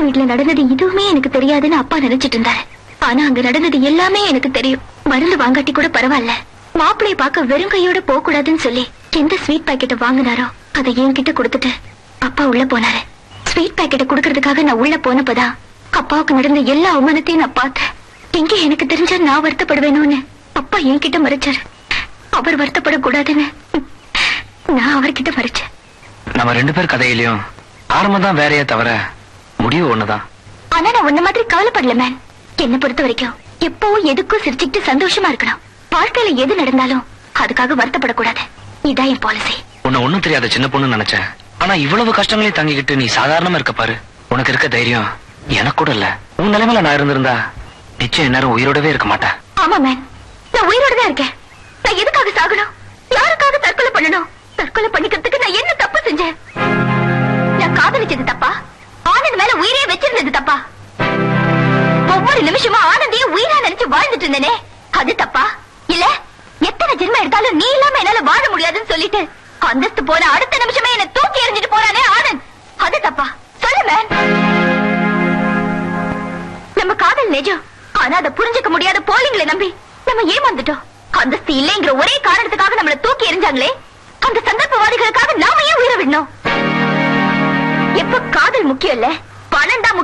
பக்கத்து வீட்டுல நடந்தது எதுவுமே எனக்கு தெரியாதுன்னு அப்பா நினைச்சிட்டு இருந்தாரு ஆனா அங்க நடந்தது எல்லாமே எனக்கு தெரியும் மருந்து வாங்காட்டி கூட பரவாயில்ல மாப்பிளைய பார்க்க வெறும் கையோட போக கூடாதுன்னு சொல்லி எந்த ஸ்வீட் பாக்கெட்டை வாங்கினாரோ அதை என்கிட்ட கொடுத்துட்டு அப்பா உள்ள போனாரு ஸ்வீட் பாக்கெட்டை கொடுக்கறதுக்காக நான் உள்ள போனப்பதான் அப்பாவுக்கு நடந்த எல்லா அவமானத்தையும் நான் பார்த்தேன் எங்க எனக்கு தெரிஞ்சா நான் வருத்தப்படுவேணும்னு அப்பா என்கிட்ட மறைச்சாரு அவர் வருத்தப்படக்கூடாதுன்னு நான் அவர்கிட்ட மறைச்சேன் நம்ம ரெண்டு பேர் கதையிலயும் ஆரம்பம் தான் வேறையே தவிர முடிவு ஒண்ணுதான் ஆனா நான் உன்ன மாதிரி கவலைப்படல மேன் என்ன பொறுத்த வரைக்கும் எப்பவும் எதுக்கும் சிரிச்சுக்கிட்டு சந்தோஷமா இருக்கணும் வாழ்க்கையில எது நடந்தாலும் அதுக்காக வருத்தப்படக்கூடாது இதான் என் பாலிசி உன்னை ஒண்ணும் தெரியாத சின்ன பொண்ணு நினைச்சேன் ஆனா இவ்வளவு கஷ்டங்களையும் தாங்கிக்கிட்டு நீ சாதாரணமா இருக்க பாரு உனக்கு இருக்க தைரியம் எனக்கு கூட இல்ல உன் நிலைமையில நான் இருந்திருந்தா நிச்சயம் நேரம் உயிரோடவே இருக்க மாட்டேன் ஆமா மேன் நான் உயிரோட தான் இருக்கேன் நான் எதுக்காக சாகணும் யாருக்காக தற்கொலை பண்ணணும் தற்கொலை பண்ணிக்கிறதுக்கு நான் என்ன தப்பு செஞ்சேன் நான் காதலிச்சது தப்பா ஆனந்த் மேல உயிரே வச்சிருந்தது தப்பா ஒவ்வொரு நிமிஷமும் ஆனந்தையும் உயிரா நினைச்சு வாழ்ந்துட்டு இருந்தேனே அது தப்பா இல்ல எத்தனை ஜென்மம் எடுத்தாலும் நீ இல்லாம என்னால வாழ முடியாதுன்னு சொல்லிட்டு அந்தஸ்து போன அடுத்த நிமிஷமே என்ன தூக்கி எறிஞ்சிட்டு போறானே ஆனந்த் அது தப்பா சொல்லு மேன் நம்ம காதல் நிஜம் ஆனா அதை புரிஞ்சுக்க முடியாத போலிங்களை நம்பி நம்ம ஏமாந்துட்டோம் அந்தஸ்து இல்லைங்கிற ஒரே காரணத்துக்காக நம்மள தூக்கி எறிஞ்சாங்களே அந்த சந்தர்ப்பவாதிகளுக்காக நாம ஏன் உயிரை விடணும் எப்ப காதல் முக்கியம் இல்ல பணம் தான் முக்கியம்